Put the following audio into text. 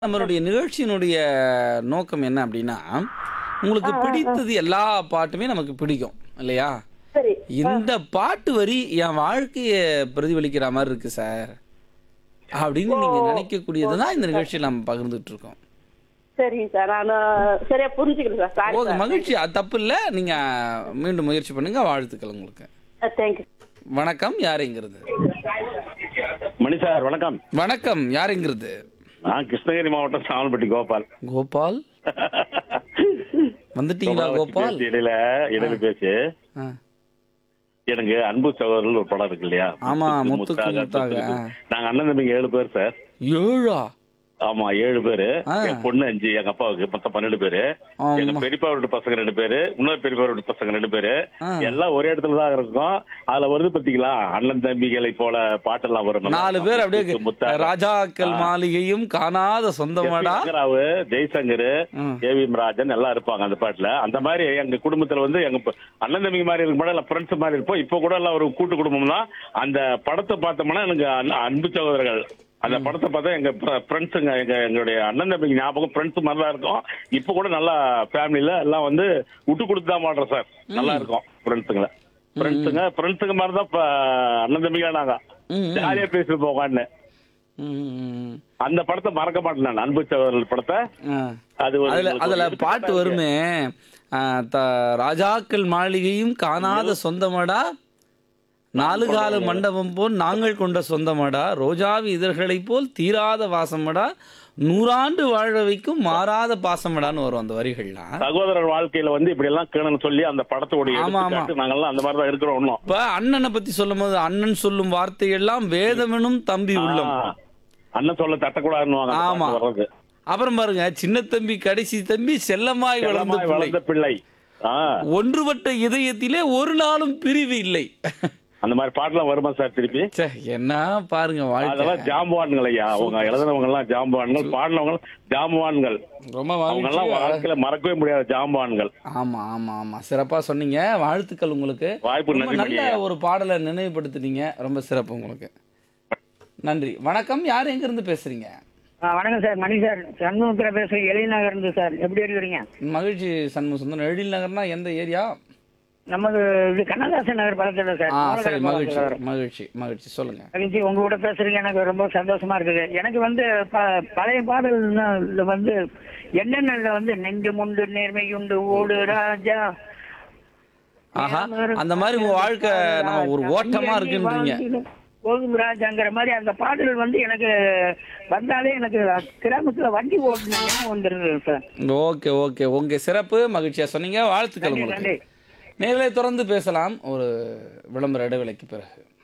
நம்மளுடைய நிகழ்ச்சியினுடைய நோக்கம் என்ன அப்படின்னா உங்களுக்கு பிடித்தது எல்லா பாட்டுமே நமக்கு பிடிக்கும் இல்லையா சரி இந்த பாட்டு வரி என் வாழ்க்கைய பிரதிபலிக்கிற மாதிரி இருக்கு சார் அப்படின்னு நீங்க நினைக்கக்கூடியது தான் இந்த நிகழ்ச்சியில் நம்ம பகிர்ந்துட்டு இருக்கோம் சரிங்க சார் நான் சரியா புரிஞ்சுக்கிறேன் சார் சாரி ஓகே மகிழ்ச்சி அது தப்பு இல்லை நீங்க மீண்டும் முயற்சி பண்ணுங்க வாழ்த்துக்கள் உங்களுக்கு சார் தேங்க்யூ வணக்கம் யாருங்கிறது மணி சார் வணக்கம் வணக்கம் யாருங்கிறது நான் கிருஷ்ணகிரி மாவட்டம் சாமல்பட்டி கோபால் கோபால் வந்துட்டீங்களா கோபால் பேசி இடையில இடையில பேசி ஆ. எனக்கு அன்பு சகோதரர்கள் ஒரு படம் இருக்கு இல்லையா ஆமா, முத்துக்கு, முத்துக்கு முத்தாக, முத்தாக. முத்துக்கு. நாங்க அண்ணன் தம்பிங்க ஏழு பேர் சார் ஏழா ஆமா ஏழு பேரு ஆ. என் பொண்ணு அஞ்சு எங்க அப்பாவுக்கு மொத்தம் பன்னெண்டு பேரு ஆமா. எங்க பெரியப்பா வீட்டு பசங்க ரெண்டு பேரு இன்னொரு பெரியப்பா வீட்டு பசங்க ரெண்டு பேரு ஆ. எல்லாம் ஒரே இடத்துல தான் இருக்கோம் அதுல வருது பாத்தீங்களா அண்ணன் தம்பிகளை போல பாட்டெல்லாம் வரும் நல்லா. நாலு பேர் அப்படியே முத்துக்கு, முத்தாக. ராஜாக்கள் மாளிகையும் காணாத சொந்தமாடா சங்கராவு ஜெய்சங்கர் ம். ஏவிஎம் ராஜன் எல்லாம் இருப்பாங்க அந்த பாட்டுல அந்த மாதிரி எங்க குடும்பத்துல வந்து எங்க ப- அண்ணன் தம்பி மாதிரி இருக்க மாட்டோம் ஃப்ரெண்ட்ஸ் மாதிரி இருப்போம் இப்போ கூட எல்லாம் ஒரு கூட்டு குடும்பம் தான் அந்த படத்தை பார்த்தோம்னா எனக்கு அண்ண- அன்பு சகோதரர்கள் அந்த படத்தை பார்த்தா எங்க ஃப்ரெண்ட்ஸுங்க எங்க எங்களுடைய அண்ணன் தம்பிங்க ஞாபகம் ஃப்ரெண்ட்ஸ் மாதிரி தான் இருக்கும் இப்போ கூட நல்லா ஃபேமிலில எல்லாம் வந்து விட்டு கொடுத்து தான் மாட்டோம் சார் நல்லா இருக்கும் ஃப்ரெண்ட்ஸுங்களை ஃப்ரெண்ட்ஸுங்க ஃப்ரெண்ட்ஸுங்க மாதிரி தான் இப்ப அண்ணன் தம்பிங்க நாங்க ம், ம். ஜாலியா பேசிட்டு போவான்னு ம், ம், அந்த படத்தை மறக்க மாட்டேன் நான் அன்பு சகோதரர்கள் படத்தை ம். அது ஒரு அதுல எங்களுக்கு அதுல ஒரு பாட்டு எடுத்துக்காட்டா வருமே ஆ, த- ராஜாக்கள் மாளிகையும் காணாத சொந்தமடா நாலு கால மண்டபம் போல் நாங்கள் கொண்ட சொந்தமடா ரோஜாவி இதழ்களைப் போல் தீராத வாசமடா நூறாண்டு வாழ வைக்கும் மாறாத பாசமடான்னு வரும் அந்த வரிகள்லாம் சகோதரர் வாழ்க்கையில வந்து இப்படி எல்லாம் கேணும்னு சொல்லி அந்த படத்தோட ஆமா, ஆமா. எடுத்துக்காட்டு நாங்கெல்லாம் அந்த மாதிரி தான் இருக்கிறோம் இன்னும் இப்ப அண்ணனை பத்தி சொல்லும் போது அண்ணன் சொல்லும் வார்த்தையெல்லாம் வேதமெனும் தம்பி உள்ளம் ஆ, அண்ணன் சொல்ல தட்டக்கூடாதுன்னு ஆமா. வர்றது அப்புறம் பாருங்க சின்ன தம்பி கடைசி தம்பி செல்லமாய் வளர்ந்த செல்லமாய் பிள்ளை வளர்ந்த பிள்ளை ஆ, ஒன்றுபட்ட இதயத்திலே ஒரு நாளும் பிரிவு இல்லை அந்த மாதிரி பாட்டுலாம் வருமா சார் திருப்பி ச்சே, என்ன பாருங்க வாழ்க்கை அதெல்லாம் ஜாம்பவான்கள் ஐயா அவங்க எழுதுனவங்க எல்லாம் ஜாம்பவான்கள் பாடினவங்க ஜாம்பவான்கள் ரொம்ப அவங்க எல்லாம் மகிழ்ச்சி. வாழ்க்கையில மறக்கவே முடியாத ஜாம்பவான்கள் ஆமா ஆமா ஆமா சிறப்பா சொன்னீங்க வாழ்த்துக்கள் உங்களுக்கு வாய்ப்பு ரொம்ப நன்றி நல்ல மணியா. ஒரு பாடலை நினைவுபடுத்துனீங்க ரொம்ப சிறப்பு உங்களுக்கு நன்றி வணக்கம் யார் எங்க இருந்து பேசுறீங்க ஆ, வணக்கம் சார் மணி சார் சண்முகத்தில் பேசுகிறேன் எழில்நகர் இருந்து சார் எப்படி இருக்கிறீங்க மகிழ்ச்சி சண்முக சுந்தரம் எழில் நகர்னா எந்த ஏரியா நமது இது கண்ணதாசன் நகர் பக்கத்தில் சார் ஆ மோகன சரி கண்ணதாசன் மகிழ்ச்சி நகர். மகிழ்ச்சி மகிழ்ச்சி சொல்லுங்க மகிழ்ச்சி உங்க கூட பேசுறீங்க எனக்கு ரொம்ப சந்தோஷமா இருக்குது எனக்கு வந்து ப- பழைய பாடல்னா இதுல வந்து என்னென்ன வந்து நெஞ்சு முண்டு நேர்மையுண்டு ஓடு ராஜா ஆஹா அந்த மாதிரி உங்க வாழ்க்கை நம்ம ஒரு ஓட்டமா இருக்குன்றீங்க போதும் ராஜாங்கிற மாதிரி அந்த பாடல் வந்து எனக்கு வந்தாலே எனக்கு கிராமத்துல வண்டி ஓட்டுனேன் வந்துருது சார் ஓகே ஓகே உங்க சிறப்பு மகிழ்ச்சியா சொன்னீங்க வாழ்த்துக்கள் நன்றி உங்களுக்கு நன்றி நேர்களை தொடர்ந்து பேசலாம் ஒரு விளம்பர இடைவேளைக்கு பிறகு